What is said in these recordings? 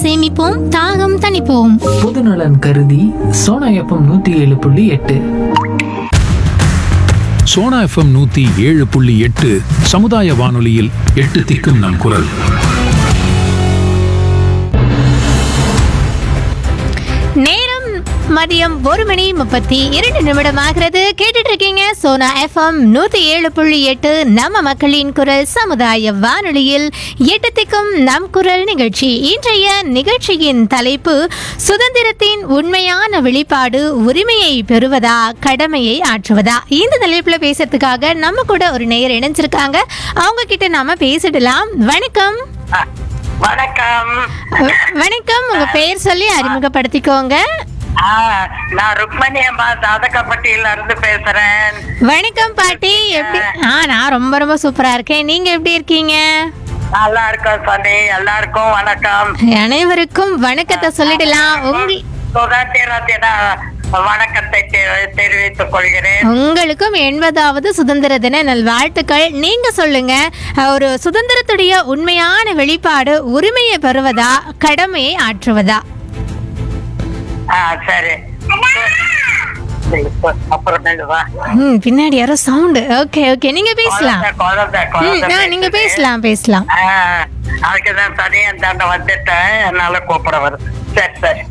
சேமிப்போம் தாகம் தணிப்போம் பொதுநலன் கருதி சோனா எஃப்எம் நூத்தி ஏழு புள்ளி எட்டு சோனா எஃப்எம் நூத்தி ஏழு புள்ளி எட்டு சமுதாய வானொலியில் எட்டு திக்கும் நம் குரல் நேரம் மதியம் ஒரு மணி முப்பத்தி இரண்டு நிமிடம் ஆகிறது கேட்டுட்டு இருக்கீங்க சோனா எஃப்எம் நூத்தி ஏழு புள்ளி எட்டு நம்ம மக்களின் குரல் சமுதாய வானொலியில் எட்டு திக்கும் நம் குரல் நிகழ்ச்சி இன்றைய நிகழ்ச்சியின் தலைப்பு சுதந்திரத்தின் உண்மையான வெளிப்பாடு உரிமையை பெறுவதா கடமையை ஆற்றுவதா இந்த தலைப்புல பேசுறதுக்காக நம்ம கூட ஒரு நேயர் இணைஞ்சிருக்காங்க அவங்க கிட்ட நாம பேசிடலாம் வணக்கம் வணக்கம் வ- வணக்கம் உங்க பெயர் சொல்லி அறிமுகப்படுத்திக்கோங்க ஆ, நான் ருக்மணி அம்மா தாதகப்பட்டியில இருந்து பேசுறேன் வணக்கம் பாட்டி எப்படி ஆ நான் ரொம்ப ரொம்ப சூப்பரா இருக்கேன் நீங்க எப்படி இருக்கீங்க நல்லா இருக்கோம் சனி எல்லாருக்கும் வணக்கம் அனைவருக்கும் வணக்கத்தை சொல்லிடலாம் உங்க சுதந்திர தின வணக்கத்தை தெ- தெரிவித்துக் கொள்கிறேன் உங்களுக்கும் எண்பதாவது சுதந்திர தின நல்வாழ்த்துக்கள் நீங்க சொல்லுங்க ஒரு சுதந்திரத்துடைய உண்மையான வெளிப்பாடு உரிமையை பெறுவதா கடமையை ஆற்றுவதா ஆ, சரி அப்புறமேலு வா ம் பின்னாடி யாரோ சவுண்டு ஓகே ஓகே நீங்க பேசலாம் குழந்தை குழந்தை ம் குழந்தை ஆ, நீங்க பேசுது. பேசலாம் பேசலாம் ஆ, அதுக்குதான் தனியா தாண்ட வந்துட்டேன் என்னால கூப்பிட வருது சரி சரி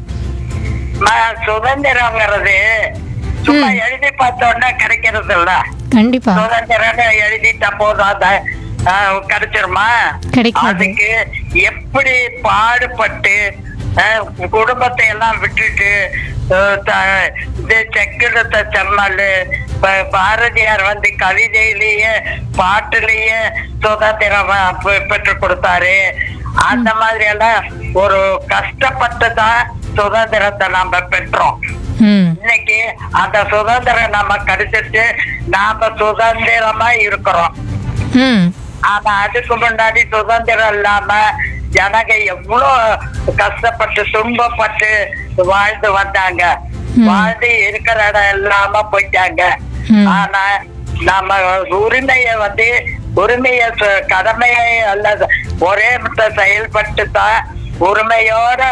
ம- சுதந்திரங்கிறது சும்மா எழுதி பார்த்தோன்னா கிடைக்கிறது இல்ல கண்டிப்பா சுதந்திரம் எழுதிட்டா போதும் அத ஆ, கிடைச்சிருமா கிடைக்காது. அதுக்கு எப்படி பாடுபட்டு ஆ, குடும்பத்தை எல்லாம் விட்டுட்டு ஆ, த- இது செக்கிடத்தை சொன்னாலு ப- பாரதியார் வந்து கவிதையிலேயே பாட்டுலயே சுதந்திரம் பெ- பெற்றுக் கொடுத்தாரு அந்த மாதிரி எல்லாம் ஒரு கஷ்டப்பட்டு தான் சுதந்திரத்தை நாம பெற்றோம் ம் இன்னைக்கு அந்த சுதந்திரம் நம்ம கிடைச்சிட்டு நாம சுதந்திரமா இருக்கிறோம் ம் ஆனா அதுக்கு முன்னாடி சுதந்திரம் இல்லாம ஜனங்க எவ்வளவு கஷ்டப்பட்டு துன்பப்பட்டு வாழ்ந்து வந்தாங்க வாழ்ந்து இருக்கிற இடம் இல்லாம போயிட்டாங்க ம். ஆனா நம்ம உரிமைய வந்து உரிமைய சு- கடமையை அல்லது ஒரே மட்டும் செயல்பட்டு தான் உரிமையோட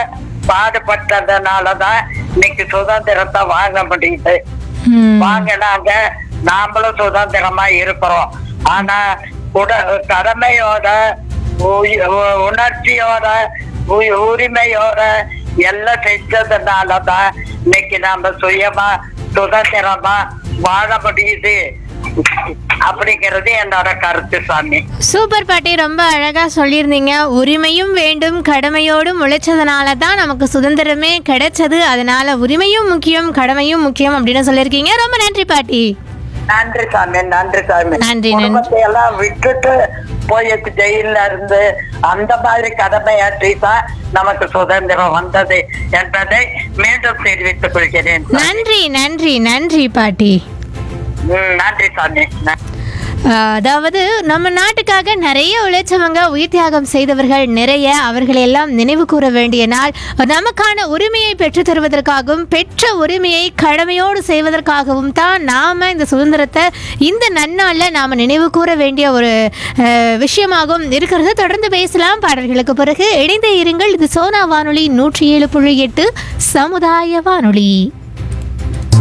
பாடுபட்டதுனாலதான் இன்னைக்கு சுதந்திரத்தை வாங்க முடியுது ம் வாங்கினாங்க நாமளும் சுதந்திரமா இருக்கிறோம் ஆனா உட கடமையோட உயி- உ- உணர்ச்சியோட உ- உரிமையோட எல்லாம் செஞ்சதுனாலதான் இன்னைக்கு நாம சுயமா சுதந்திரமா வாழ முடியுது அப்படிங்கிறது என்னோட கருத்து சாமி சூப்பர் பாட்டி ரொம்ப அழகா சொல்லியிருந்தீங்க உரிமையும் வேண்டும் கடமையோடும் உழைச்சதுனால தான் நமக்கு சுதந்திரமே கிடைச்சது அதனால உரிமையும் முக்கியம் கடமையும் முக்கியம் அப்படின்னு சொல்லியிருக்கீங்க ரொம்ப நன்றி பாட்டி நன்றி சாமி நன்றி சாமி நன்றி, நன்றி. குடும்பத்தை எல்லாம் விட்டுட்டு போய் ஜெயில இருந்து அந்த மாதிரி கடமையாற்றி தான் நமக்கு சுதந்திரம் வந்தது என்பதை மீண்டும் தெரிவித்துக் கொள்கிறேன் நன்றி நன்றி நன்றி பாட்டி ம், நன்றி சாமி நன்றி. ஆஹ் அதாவது நம்ம நாட்டுக்காக நிறைய உழைச்சவங்க உயிர் தியாகம் செய்தவர்கள் நிறைய அவர்களை எல்லாம் நினைவு கூற வேண்டிய நாள் நமக்கான உரிமையை பெற்றுத் தருவதற்காகவும் பெற்ற உரிமையை கடமையோடு செய்வதற்காகவும் தான் நாம இந்த சுதந்திரத்தை இந்த நன்னாளில் நாம் நினைவு கூற வேண்டிய ஒரு ஆஹ், விஷயமாகவும் இருக்கிறது தொடர்ந்து பேசலாம் பாடல்களுக்கு பிறகு இணைந்தே இருங்கள் இது சோனா வானொலி நூற்றி ஏழு புள்ளி எட்டு சமுதாய வானொலி